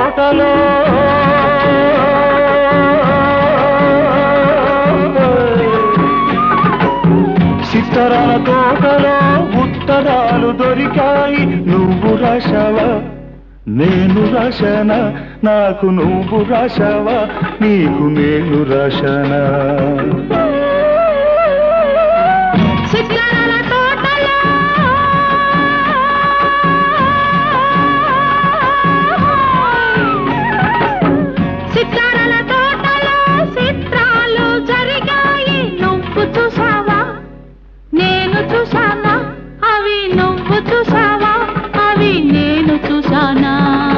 తోటలో సిత్తరాల తోటలో ఉత్తరాలు దొరికాయి నువ్వు రాశావా నేను రాశానా నాకు నువ్వు రాశావా నీకు నేను రాశానా సిద్ధరాల తోటలో సితారాల తోటలో చిత్రాలు జరిగాయి నువ్వు చూసావా నేను చూసానా అవి నువ్వు చూసావా అవి నేను చూసానా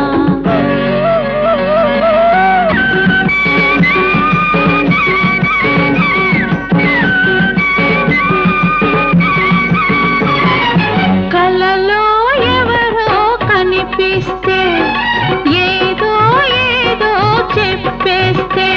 కలలో ఎవరో కనిపిస్తే ఏదో ఏదో చెప్పేస్తే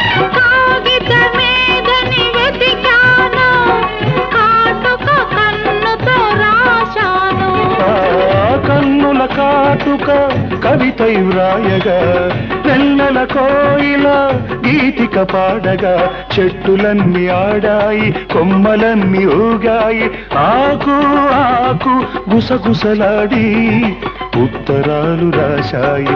కాగితమేదని వెతికాను కాటుక కన్నుతో రాశాను ఆ కన్నుల కాటుక కవితై వ్రాయగా నెల్లల కోయిల గీతిక పాడగా చెట్టులన్నీ ఆడాయి కొమ్మలన్నీ ఊగాయి ఆకు ఆకు గుసగుసలాడి ఉత్తరాలు రాశాయి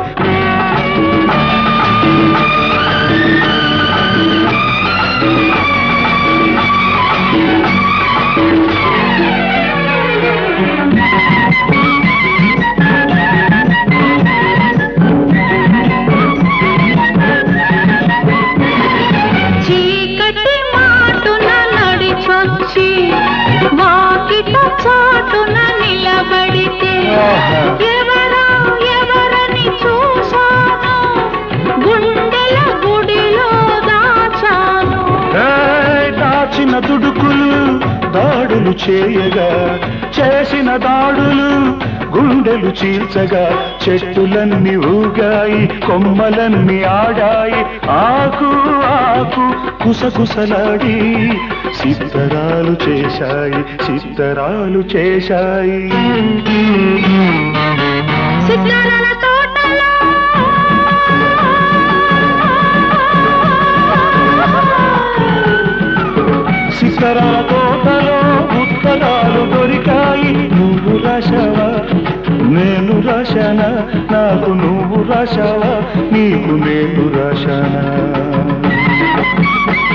చీకటి మాటున నడిచొచ్చి వాకిట చాటున నిలబడితే ఆహా. ఎవరా ఎవరని చూశాను గుండెల గుడిలో దాచాను ఏయ్, దాచిన దుడుకులు దాడులు చేయగా చేసిన దాడులు గుండెలు చీల్చగా చెట్టులన్నీ ఊగాయి కొమ్మలన్నీ ఆడాయి ఆకు ఆకు కుసకుసలాడి సిద్ధరాలు చేశాయి సిద్ధరాలు చేశాయి సిద్ధరాల తోటలో సిద్ధరాల తోటలో ఉత్తరాలు దొరికాయి నువ్వు రాశావా నేను రాశానా నాకు నువ్వు రాశావా నీకు నేను రాశానా